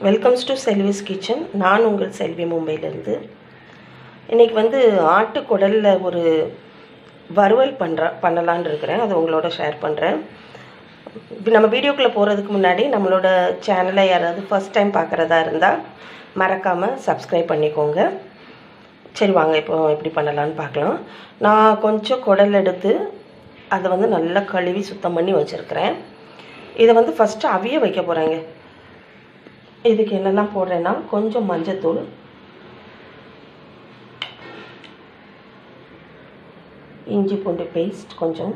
welcomes to செல்விஸ் kitchen நான் உங்கள் செல்வி மும்பையிலேருந்து இன்றைக்கி வந்து ஆட்டுக்குடலில் ஒரு வறுவல் பண்ணுற பண்ணலான்னு இருக்கிறேன் அதை உங்களோட ஷேர் பண்ணுறேன் நம்ம வீடியோக்குள்ளே போகிறதுக்கு முன்னாடி நம்மளோட சேனலை யாராவது ஃபர்ஸ்ட் டைம் பார்க்குறதா இருந்தால் மறக்காமல் சப்ஸ்கிரைப் பண்ணிக்கோங்க சரி வாங்க இப்போ எப்படி பண்ணலான்னு பார்க்கலாம் நான் கொஞ்சம் குடல் எடுத்து அதை வந்து நல்லா கழுவி சுத்தம் பண்ணி வச்சுருக்கிறேன் இதை வந்து ஃபஸ்ட்டு அவிய வைக்க போகிறேங்க இதுக்கு என்னெல்லாம் போடுறேன்னா கொஞ்சம் மஞ்சத்தூள் இஞ்சி பூண்டு பேஸ்ட் கொஞ்சம்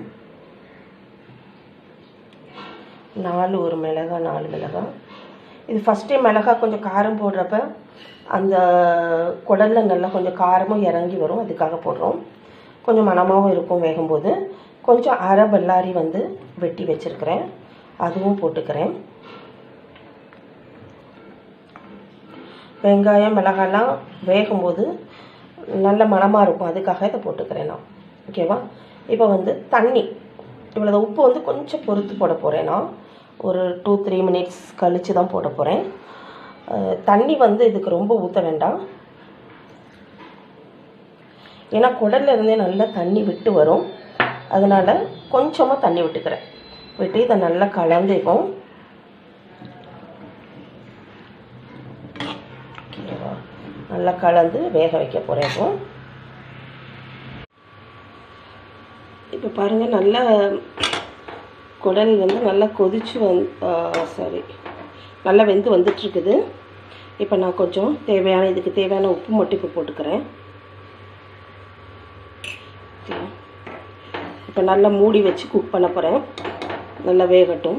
நாலு ஒரு மிளகாய் நாலு மிளகாய் இது ஃபஸ்ட்டே மிளகாய் கொஞ்சம் காரம் போடுறப்ப அந்த குடலில் நல்லா கொஞ்சம் காரமும் இறங்கி வரும் அதுக்காக போடுறோம் கொஞ்சம் மணமாகவும் இருக்கும் வேகும்போது கொஞ்சம் அரை பல்லாரி வந்து வெட்டி வச்சுருக்கிறேன் அதுவும் போட்டுக்கிறேன் வெங்காயம் மிளகாய்லாம் வேகும்போது நல்ல மணமாக இருக்கும் அதுக்காக இதை போட்டுக்கிறேன் நான் ஓகேவா இப்போ வந்து தண்ணி இவ்வளோ உப்பு வந்து கொஞ்சம் பொறுத்து போட போகிறேன் நான் ஒரு டூ த்ரீ மினிட்ஸ் கழித்து தான் போட போகிறேன் தண்ணி வந்து இதுக்கு ரொம்ப ஊற்ற வேண்டாம் ஏன்னா குடல்ல இருந்தே நல்லா தண்ணி விட்டு வரும் அதனால் கொஞ்சமாக தண்ணி விட்டுக்கிறேன் விட்டு இதை நல்லா கலந்துக்கும் நல்லா கலந்து வேக வைக்க போகிறேன் இப்போ இப்போ பாருங்கள் நல்லா குடல் வந்து நல்லா கொதிச்சு வந் சாரி நல்லா வெந்து வந்துட்டுருக்குது இப்போ நான் கொஞ்சம் தேவையான இதுக்கு தேவையான உப்பு மட்டும் இப்போ போட்டுக்கிறேன் இப்போ நல்லா மூடி வச்சு குக் பண்ண போகிறேன் நல்லா வேகட்டும்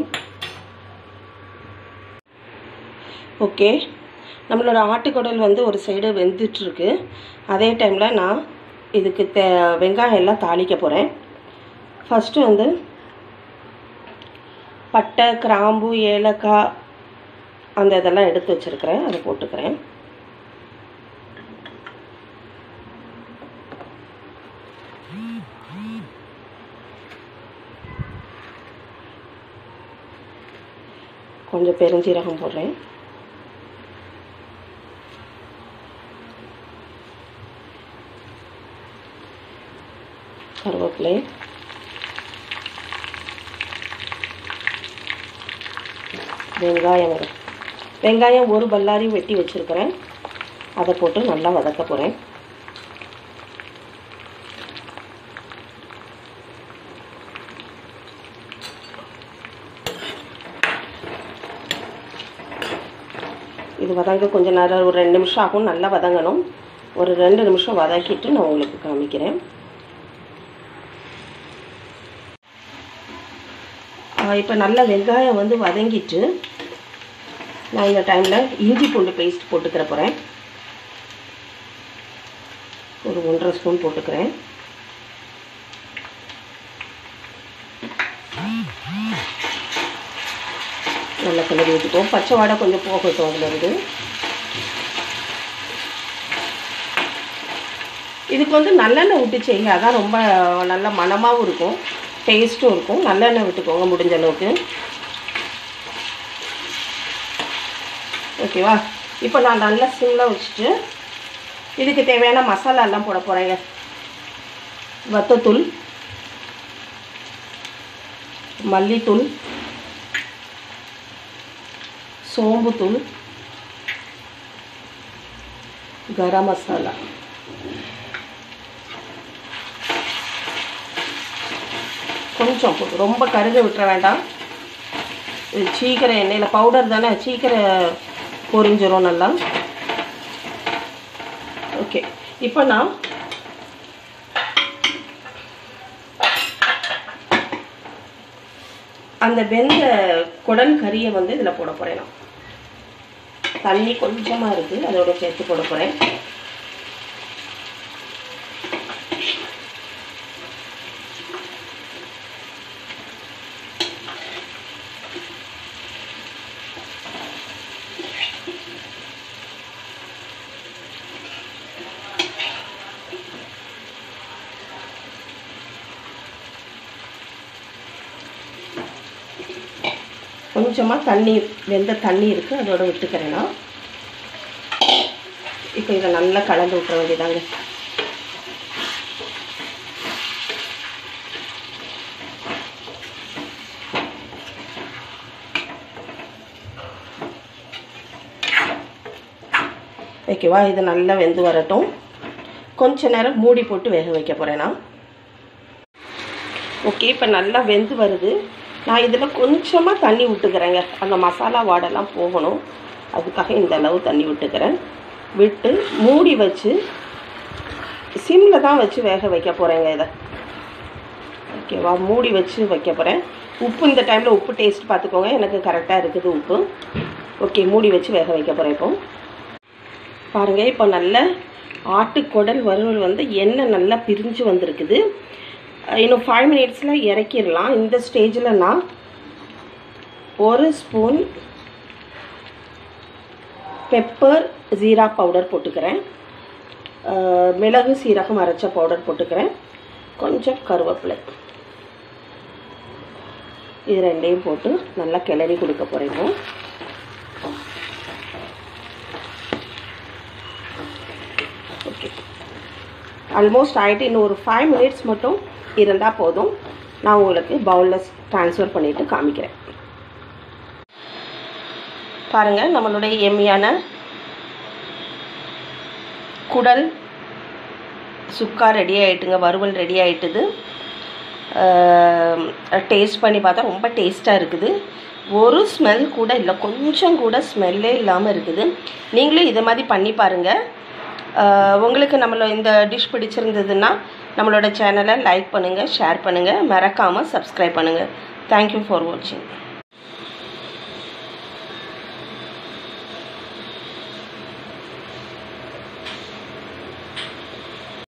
ஓகே நம்மளோட ஆட்டுக்குடல் வந்து ஒரு சைடு வெந்துட்டுருக்கு அதே டைமில் நான் இதுக்கு தே வெங்காயம் எல்லாம் தாளிக்க போகிறேன் ஃபஸ்ட்டு வந்து பட்டை கிராம்பு ஏலக்காய் அந்த இதெல்லாம் எடுத்து வச்சுருக்கிறேன் அதை போட்டுக்கிறேன் கொஞ்சம் பெருஞ்சீரகம் போடுறேன் கருவேப்பிலை வெங்காயம் வரும் வெங்காயம் ஒரு பல்லாரி வெட்டி வச்சுருக்கிறேன் அதை போட்டு நல்லா வதக்க போகிறேன் இது வதங்க கொஞ்சம் நேரம் ஒரு ரெண்டு நிமிஷம் ஆகும் நல்லா வதங்கணும் ஒரு ரெண்டு நிமிஷம் வதக்கிட்டு நான் உங்களுக்கு காமிக்கிறேன் இப்போ நல்ல வெங்காயம் வந்து வதங்கிட்டு நான் இந்த டைமில் இஞ்சி பூண்டு பேஸ்ட் போட்டுக்கிற போகிறேன் ஒரு ஒன்றரை ஸ்பூன் போட்டுக்கிறேன் நல்லா கிளறி விட்டுப்போம் பச்சை வாடை கொஞ்சம் போகட்டும் அதுலேருந்து இதுக்கு வந்து நல்லெண்ணெய் விட்டு செய்யுங்க அதான் ரொம்ப நல்ல மணமாகவும் இருக்கும் டேஸ்ட்டும் இருக்கும் நல்லெண்ணெய் விட்டுக்கோங்க முடிஞ்ச அளவுக்கு ஓகேவா இப்போ நான் நல்லா சிம்மில் வச்சுட்டு இதுக்கு தேவையான மசாலாலாம் போட போகிறேங்க வத்தத்தூள் மல்லித்தூள் சோம்புத்தூள் கரம் மசாலா கொஞ்சம் போட்டு ரொம்ப கருக விட்டுற வேண்டாம் இது சீக்கிரம் எண்ணெயில் பவுடர் தானே சீக்கிரம் பொரிஞ்சிரும் நல்லா ஓகே இப்போ நான் அந்த வெந்த குடல் கறியை வந்து இதில் போட போகிறேன் நான் தண்ணி கொஞ்சமாக இருக்குது அதோட சேர்த்து போட போகிறேன் கொஞ்சமாக தண்ணி வெந்த தண்ணி இருக்குது அதோட விட்டுக்கிறேன்னா இப்போ இதை நல்லா கலந்து விட்டுற வேண்டியதாங்க ஓகேவா இது நல்லா வெந்து வரட்டும் கொஞ்ச நேரம் மூடி போட்டு வேக வைக்க போகிறேன் நான் ஓகே இப்போ நல்லா வெந்து வருது நான் இதில் கொஞ்சமாக தண்ணி விட்டுக்கிறேங்க அந்த மசாலா வாடெல்லாம் போகணும் அதுக்காக இந்த அளவு தண்ணி விட்டுக்கிறேன் விட்டு மூடி வச்சு சிம்மில் தான் வச்சு வேக வைக்க போகிறேங்க இதை ஓகேவா மூடி வச்சு வைக்க போகிறேன் உப்பு இந்த டைமில் உப்பு டேஸ்ட் பார்த்துக்கோங்க எனக்கு கரெக்டாக இருக்குது உப்பு ஓகே மூடி வச்சு வேக வைக்க போகிறேன் இப்போ பாருங்கள் இப்போ நல்ல ஆட்டுக்குடல் வறுவல் வந்து எண்ணெய் நல்லா பிரிஞ்சு வந்திருக்குது இன்னும் ஃபைவ் மினிட்ஸில் இறக்கிடலாம் இந்த ஸ்டேஜில் நான் ஒரு ஸ்பூன் பெப்பர் ஜீரா பவுடர் போட்டுக்கிறேன் மிளகு சீரகம் அரைச்ச பவுடர் போட்டுக்கிறேன் கொஞ்சம் கருவேப்பிலை இது ரெண்டையும் போட்டு நல்லா கிளறி கொடுக்க போகிறேன் ஓகே ஆல்மோஸ்ட் ஆகிட்டு இன்னும் ஒரு ஃபைவ் மினிட்ஸ் மட்டும் இருந்தால் போதும் நான் உங்களுக்கு பவுலில் ட்ரான்ஸ்ஃபர் பண்ணிவிட்டு காமிக்கிறேன் பாருங்கள் நம்மளுடைய எம்மியான குடல் சுக்கா ரெடி ஆகிட்டுங்க வறுவல் ரெடி ஆகிட்டுது டேஸ்ட் பண்ணி பார்த்தா ரொம்ப டேஸ்ட்டாக இருக்குது ஒரு ஸ்மெல் கூட இல்லை கொஞ்சம் கூட ஸ்மெல்லே இல்லாமல் இருக்குது நீங்களும் இதை மாதிரி பண்ணி பாருங்கள் உங்களுக்கு நம்மளோட இந்த டிஷ் பிடிச்சிருந்ததுன்னா நம்மளோட சேனலை லைக் பண்ணுங்கள் ஷேர் பண்ணுங்கள் மறக்காமல் சப்ஸ்கிரைப் பண்ணுங்கள் தேங்க்யூ ஃபார் வாட்சிங்